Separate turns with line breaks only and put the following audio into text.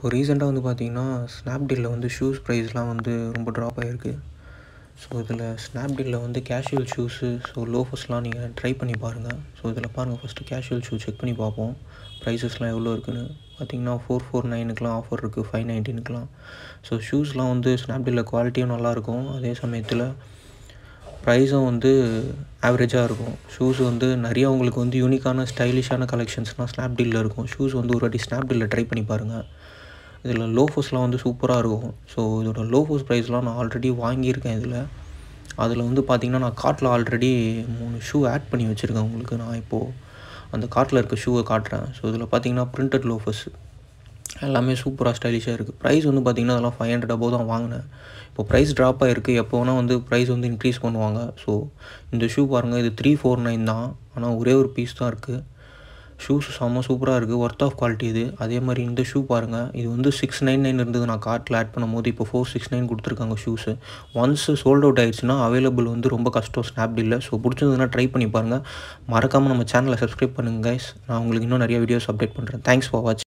இப்போ ரீசெண்டாக வந்து பார்த்தீங்கன்னா ஸ்னாப்டீலில் வந்து ஷூஸ் ப்ரைஸ்லாம் வந்து ரொம்ப ட்ராப் ஆகிருக்கு ஸோ இதில் ஸ்னாப்டீலில் வந்து கேஷுவல் ஷூஸு ஸோ லோஃபர்ஸ்லாம் நீங்கள் ட்ரை பண்ணி பாருங்கள் ஸோ இதில் பாருங்கள் ஃபஸ்ட்டு கேஷுவல் ஷூ செக் பண்ணி பார்ப்போம் ப்ரைஸஸ்லாம் எவ்வளோ இருக்குன்னு பார்த்தீங்கன்னா ஃபோர் ஃபோர் நைனுக்கெலாம் ஆஃபர் இருக்குது ஃபைவ் நைன்டீனுக்குலாம் ஸோ ஷூஸ்லாம் வந்து ஸ்னாப்டீலில் குவாலிட்டியும் நல்லாயிருக்கும் அதே சமயத்தில் ப்ரைஸும் வந்து ஆவரேஜாக இருக்கும் ஷூஸ் வந்து நிறையா உங்களுக்கு வந்து யூனிக்கான ஸ்டைலிஷான கலெக்ஷன்ஸ்லாம் ஸ்னாப்டீலில் இருக்கும் ஷூஸ் வந்து ஒரு வாட்டி ஸ்னாப்டீலில் ட்ரை பண்ணி பாருங்கள் இதில் லோஃபர்ஸ்லாம் வந்து சூப்பராக இருக்கும் ஸோ இதோட லோஃபர்ஸ் ப்ரைஸ்லாம் நான் ஆல்ரெடி வாங்கியிருக்கேன் இதில் அதில் வந்து பார்த்திங்கன்னா நான் கார்ட்டில் ஆல்ரெடி மூணு ஷூ ஆட் பண்ணி வச்சுருக்கேன் உங்களுக்கு நான் இப்போது அந்த கார்ட்டில் இருக்க ஷூவை காட்டுறேன் ஸோ இதில் பார்த்தீங்கன்னா பிரிண்டட் லோஃபர்ஸ் எல்லாமே சூப்பராக ஸ்டைலிஷாக இருக்குது ப்ரைஸ் வந்து பார்த்திங்கன்னா அதெல்லாம் ஃபைவ் ஹண்ட்ரட் அபோவ் தான் வாங்கினேன் இப்போ ப்ரைஸ் ட்ராப் ஆகிருக்கு எப்போ வேணால் வந்து ப்ரைஸ் வந்து இன்க்ரீஸ் பண்ணுவாங்க ஸோ இந்த ஷூ பாருங்கள் இது த்ரீ ஃபோர் நைன் தான் ஆனால் ஒரே ஒரு பீஸ் தான் இருக்குது ஷூஸ் செம்ம சூப்பராக இருக்குது ஒர்த் ஆஃப் குவாலிட்டி இது அதே மாதிரி இந்த ஷூ பாருங்கள் இது வந்து சிக்ஸ் நைன் நைன் இருந்தது நான் கார்ட்டில் ஆட் பண்ணும்போது இப்போ ஃபோர் சிக்ஸ் நைன் கொடுத்துருக்காங்க ஷூஸு ஒன்ஸ் சோல்ட் அவுட் ஆயிடுச்சுன்னா அவைலபிள் வந்து ரொம்ப கஷ்டம் ஸ்னாப்டீலில் ஸோ பிடிச்சதுன்னா ட்ரை பண்ணி பாருங்கள் மறக்காமல் நம்ம சேனலை சப்ஸ்கிரைப் பண்ணுங்கள் கைஸ் நான் உங்களுக்கு இன்னும் நிறைய வீடியோஸ் அப்டேட் பண்ணுறேன் தேங்க்ஸ் ஃபார் வாட்ச்